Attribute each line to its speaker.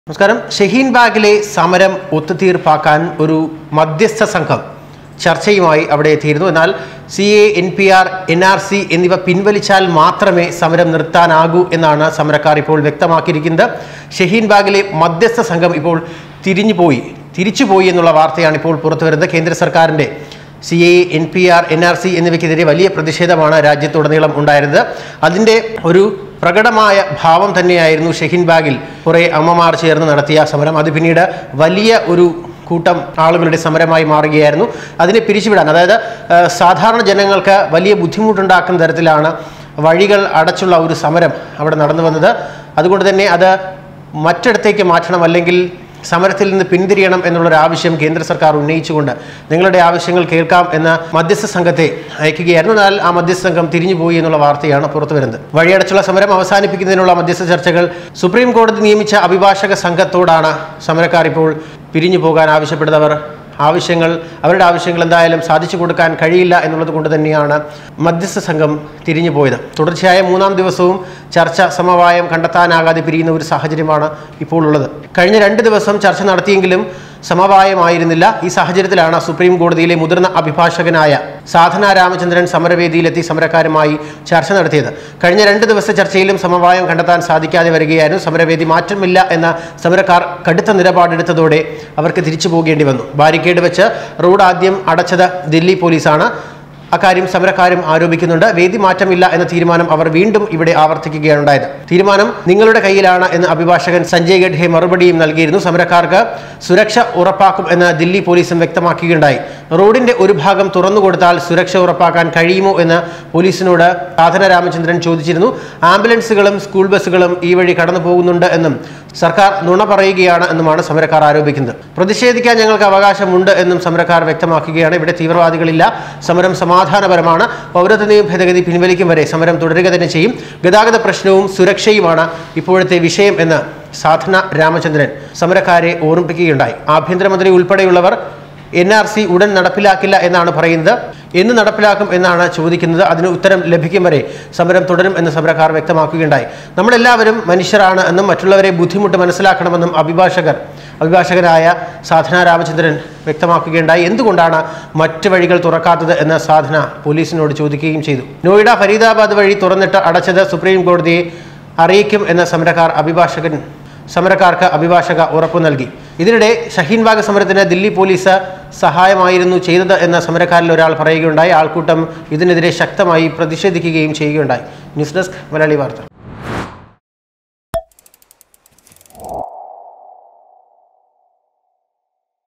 Speaker 1: നമസ്കാരം ഷഹീൻ ബാഗിലെ സമരം ഒത്തുതീർപ്പാക്കാൻ ഒരു മധ്യസ്ഥ സംഘം ചർച്ചയുമായി അവിടെ എത്തിയിരുന്നു എന്നാൽ C A N P R N R C എന്നിവ പിൻവലിച്ചാൽ മാത്രമേ സമരം നിർത്താനാകൂ എന്നാണ് സമരക്കാർ ഇപ്പോൾ വ്യക്തമാക്കിയിരിക്കുന്നത് ഷഹീൻ ബാഗിലെ മധ്യസ്ഥ സംഘം ഇപ്പോൾ തിരിഞ്ഞുപോയി തിരിച്ചുപോയി എന്നുള്ള വാർത്തയാണ് ഇപ്പോൾ പുറത്തുവരുന്നത് കേന്ദ്ര സർക്കാരിൻ്റെ C A N P R N R C എന്നിവയ്ക്കെതിരെ വലിയ പ്രതിഷേധമാണ് രാജ്യത്തുടനീളം ഉണ്ടായിരുന്നത് അതിൻ്റെ ഒരു പ്രകടമായ ഭാവം തന്നെയായിരുന്നു ഷഹീൻ ബാഗിൽ കുറേ അമ്മമാർ ചേർന്ന് നടത്തിയ സമരം അത് പിന്നീട് വലിയ ഒരു കൂട്ടം ആളുകളുടെ സമരമായി മാറുകയായിരുന്നു അതിനെ പിരിച്ചുവിടാൻ അതായത് ആ, സാധാരണ ജനങ്ങൾക്ക് വലിയ ബുദ്ധിമുട്ടുണ്ടാക്കുന്ന തരത്തിലാണ് വഴികൾ അടച്ചുള്ള ഒരു സമരം അവിടെ നടന്നു വന്നത് അതുകൊണ്ട് തന്നെ അത് മറ്റിടത്തേക്ക് മാറ്റണം അല്ലെങ്കിൽ സമരത്തിൽ നിന്ന് പിന്തിരിയണം എന്നുള്ളൊരു ആവശ്യം കേന്ദ്ര സർക്കാർ ഉന്നയിച്ചുകൊണ്ട് നിങ്ങളുടെ ആവശ്യങ്ങൾ കേൾക്കാം എന്ന മധ്യസ്ഥ സംഘത്തെ അയക്കുകയായിരുന്നു എന്നാൽ ആ മധ്യസ്ഥ സംഘം തിരിഞ്ഞുപോയി എന്നുള്ള വാർത്തയാണ് പുറത്തു വരുന്നത് വഴിയടച്ചുള്ള സമരം അവസാനിപ്പിക്കുന്നതിനുള്ള മധ്യസ്ഥ ചർച്ചകൾ സുപ്രീം കോടതി നിയമിച്ച അഭിഭാഷക സംഘത്തോടാണ് സമരക്കാർ ഇപ്പോൾ പിരിഞ്ഞു പോകാൻ ആവശ്യപ്പെടുന്നവർ ആവശ്യങ്ങൾ അവരുടെ ആവശ്യങ്ങൾ എന്തായാലും സാധിച്ചു കൊടുക്കാൻ കഴിയില്ല എന്നുള്ളത് കൊണ്ട് തന്നെയാണ് മധ്യസ്ഥ സംഘം തിരിഞ്ഞു പോയത് തുടർച്ചയായ മൂന്നാം ദിവസവും ചർച്ച സമവായം കണ്ടെത്താനാകാതെ പിരിയുന്ന ഒരു സാഹചര്യമാണ് ഇപ്പോൾ ഉള്ളത് കഴിഞ്ഞ രണ്ട് ദിവസം ചർച്ച നടത്തിയെങ്കിലും സമവായമായിരുന്നില്ല ഈ സാഹചര്യത്തിലാണ് സുപ്രീം കോടതിയിലെ മുതിർന്ന അഭിഭാഷകനായ സാധന രാമചന്ദ്രൻ സമരവേദിയിലെത്തി സമരക്കാരുമായി ചർച്ച നടത്തിയത് കഴിഞ്ഞ രണ്ട് ദിവസത്തെ ചർച്ചയിലും സമവായം കണ്ടെത്താൻ സാധിക്കാതെ വരികയായിരുന്നു സമരവേദി മാറ്റമില്ല എന്ന സമരക്കാർ കടുത്ത നിലപാടെടുത്തതോടെ അവർക്ക് തിരിച്ചു പോകേണ്ടി വന്നു ബാരിക്കേഡ് വെച്ച് റോഡ് ആദ്യം അടച്ചത് ദില്ലി പോലീസാണ് അക്കാര്യം സമരക്കാരും ആരോപിക്കുന്നുണ്ട് വേദി മാറ്റമില്ല എന്ന തീരുമാനം അവർ വീണ്ടും ഇവിടെ ആവർത്തിക്കുകയാണ് ഉണ്ടായത് തീരുമാനം നിങ്ങളുടെ കയ്യിലാണ് എന്ന് അഭിഭാഷകൻ സഞ്ജയ് ഗഡ്ഹെ മറുപടിയും നൽകിയിരുന്നു സമരക്കാർക്ക് സുരക്ഷ ഉറപ്പാക്കും എന്ന് ദില്ലി പോലീസും വ്യക്തമാക്കുകയുണ്ടായി റോഡിന്റെ ഒരു ഭാഗം തുറന്നുകൊടുത്താൽ സുരക്ഷ ഉറപ്പാക്കാൻ കഴിയുമോ എന്ന് പോലീസിനോട് സാധന രാമചന്ദ്രൻ ചോദിച്ചിരുന്നു ആംബുലൻസുകളും സ്കൂൾ ബസ്സുകളും ഈ വഴി കടന്നു പോകുന്നുണ്ട് എന്നും സർക്കാർ നുണ പറയുകയാണ് എന്നുമാണ് സമരക്കാർ ആരോപിക്കുന്നത് പ്രതിഷേധിക്കാൻ ഞങ്ങൾക്ക് അവകാശമുണ്ട് എന്നും സമരക്കാർ വ്യക്തമാക്കുകയാണ് ഇവിടെ തീവ്രവാദികളില്ല സമരം സമാധാനപരമാണ് പൗരത്വ നിയമ ഭേദഗതി പിൻവലിക്കും വരെ സമരം തുടരുക തന്നെ ചെയ്യും ഗതാഗത പ്രശ്നവും സുരക്ഷയുമാണ് ഇപ്പോഴത്തെ വിഷയം എന്ന് സാധന രാമചന്ദ്രൻ സമരക്കാരെ ഓർമ്മിപ്പിക്കുകയുണ്ടായി ആഭ്യന്തരമന്ത്രി ഉൾപ്പെടെയുള്ളവർ എൻ ആർ സി ഉടൻ നടപ്പിലാക്കില്ല എന്നാണ് പറയുന്നത് എന്ന് നടപ്പിലാക്കും എന്നാണ് ചോദിക്കുന്നത് അതിന് ഉത്തരം ലഭിക്കും വരെ സമരം തുടരും എന്ന് സമരക്കാർ വ്യക്തമാക്കുകയുണ്ടായി നമ്മളെല്ലാവരും മനുഷ്യരാണ് എന്നും മറ്റുള്ളവരെ ബുദ്ധിമുട്ട് മനസ്സിലാക്കണമെന്നും അഭിഭാഷകർ അഭിഭാഷകരായ സാധന രാമചന്ദ്രൻ വ്യക്തമാക്കുകയുണ്ടായി എന്തുകൊണ്ടാണ് മറ്റ് വഴികൾ തുറക്കാത്തത് എന്ന് സാധന പോലീസിനോട് ചോദിക്കുകയും ചെയ്തു നോയിഡ ഫരീദാബാദ് വഴി തുറന്നിട്ട് അടച്ചത് സുപ്രീം കോടതിയെ അറിയിക്കും എന്ന സമരക്കാർ അഭിഭാഷകൻ സമരക്കാർക്ക് അഭിഭാഷക ഉറപ്പു നൽകി ഇതിനിടെ ഷഹീൻ ബാഗ് സമരത്തിന് ദില്ലി പോലീസ് സഹായമായിരുന്നു ചെയ്തത് എന്ന സമരക്കാരിൽ ഒരാൾ പറയുകയുണ്ടായി ആൾക്കൂട്ടം ഇതിനെതിരെ ശക്തമായി പ്രതിഷേധിക്കുകയും ചെയ്യുകയുണ്ടായി ന്യൂസ് ഡെസ്ക് മലയാളി വാർത്ത